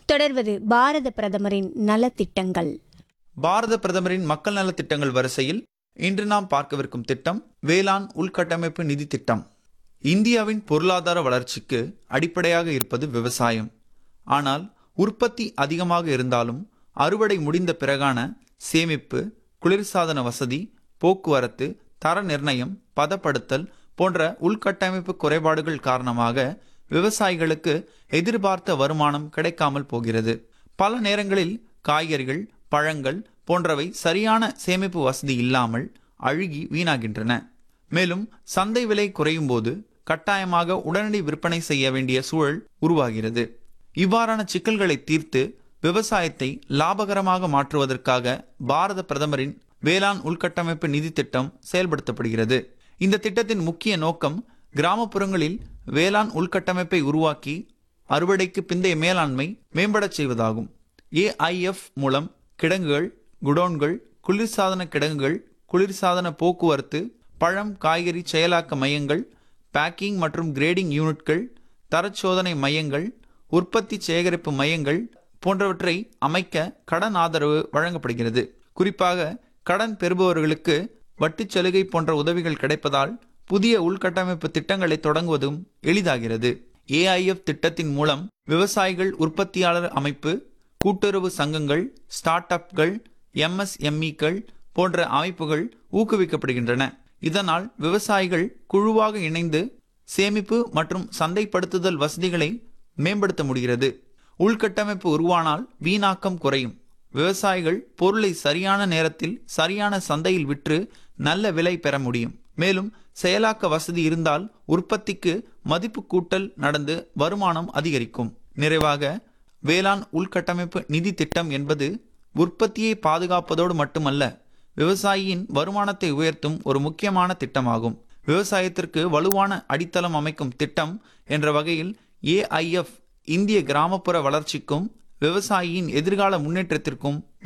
தொடர்வது பாரத பிரதமரின் நலத்திட்டங்கள் பாரத பிரதமரின் மக்கள் நலத் திட்டங்கள் வரிசையில் இன்று நாம் பார்க்கவிருக்கும் திட்டம் வேளாண் உள்கட்டமைப்பு நிதி திட்டம் இந்தியாவின் பொருளாதார வளர்ச்சிக்கு அடிப்படையாக இருப்பது விவசாயம் ஆனால் உற்பத்தி அதிகமாக இருந்தாலும் அறுவடை முடிந்த பிறகான சேமிப்பு குளிர்சாதன வசதி போக்குவரத்து தர நிர்ணயம் பதப்படுத்தல் போன்ற உள்கட்டமைப்பு குறைபாடுகள் காரணமாக விவசாயிகளுக்கு எதிர்பார்த்த வருமானம் கிடைக்காமல் போகிறது பல நேரங்களில் காய்கறிகள் பழங்கள் போன்றவை சரியான சேமிப்பு வசதி இல்லாமல் அழுகி வீணாகின்றன மேலும் சந்தை விலை குறையும் போது கட்டாயமாக உடனடி விற்பனை செய்ய வேண்டிய சூழல் உருவாகிறது இவ்வாறான சிக்கல்களை தீர்த்து விவசாயத்தை லாபகரமாக மாற்றுவதற்காக பாரத பிரதமரின் வேளாண் உள்கட்டமைப்பு நிதி திட்டம் செயல்படுத்தப்படுகிறது இந்த திட்டத்தின் முக்கிய நோக்கம் கிராமப்புறங்களில் வேளாண் உள்கட்டமைப்பை உருவாக்கி அறுவடைக்கு பிந்தைய மேலாண்மை மேம்படச் செய்வதாகும் ஏஐஎஃப் மூலம் கிடங்குகள் குடோன்கள் குளிர்சாதன கிடங்குகள் குளிர்சாதன போக்குவரத்து பழம் காய்கறி செயலாக்க மையங்கள் பேக்கிங் மற்றும் கிரேடிங் யூனிட்கள் தரச்சோதனை மையங்கள் உற்பத்தி சேகரிப்பு மையங்கள் போன்றவற்றை அமைக்க கடன் ஆதரவு வழங்கப்படுகிறது குறிப்பாக கடன் பெறுபவர்களுக்கு வட்டிச் சலுகை போன்ற உதவிகள் கிடைப்பதால் புதிய உள்கட்டமைப்பு திட்டங்களை தொடங்குவதும் எளிதாகிறது ஏஐஎஃப் திட்டத்தின் மூலம் விவசாயிகள் உற்பத்தியாளர் அமைப்பு கூட்டுறவு சங்கங்கள் ஸ்டார்ட் அப்கள் எம்எஸ்எம்இக்கள் போன்ற அமைப்புகள் ஊக்குவிக்கப்படுகின்றன இதனால் விவசாயிகள் குழுவாக இணைந்து சேமிப்பு மற்றும் சந்தைப்படுத்துதல் வசதிகளை மேம்படுத்த முடிகிறது உள்கட்டமைப்பு உருவானால் வீணாக்கம் குறையும் விவசாயிகள் பொருளை சரியான நேரத்தில் சரியான சந்தையில் விற்று நல்ல விலை பெற முடியும் மேலும் செயலாக்க வசதி இருந்தால் உற்பத்திக்கு மதிப்பு கூட்டல் நடந்து வருமானம் அதிகரிக்கும் நிறைவாக வேளாண் உள்கட்டமைப்பு நிதி திட்டம் என்பது உற்பத்தியை பாதுகாப்பதோடு மட்டுமல்ல விவசாயியின் வருமானத்தை உயர்த்தும் ஒரு முக்கியமான திட்டமாகும் விவசாயத்திற்கு வலுவான அடித்தளம் அமைக்கும் திட்டம் என்ற வகையில் ஏஐஎஃப் இந்திய கிராமப்புற வளர்ச்சிக்கும் விவசாயியின் எதிர்கால முன்னேற்றத்திற்கும்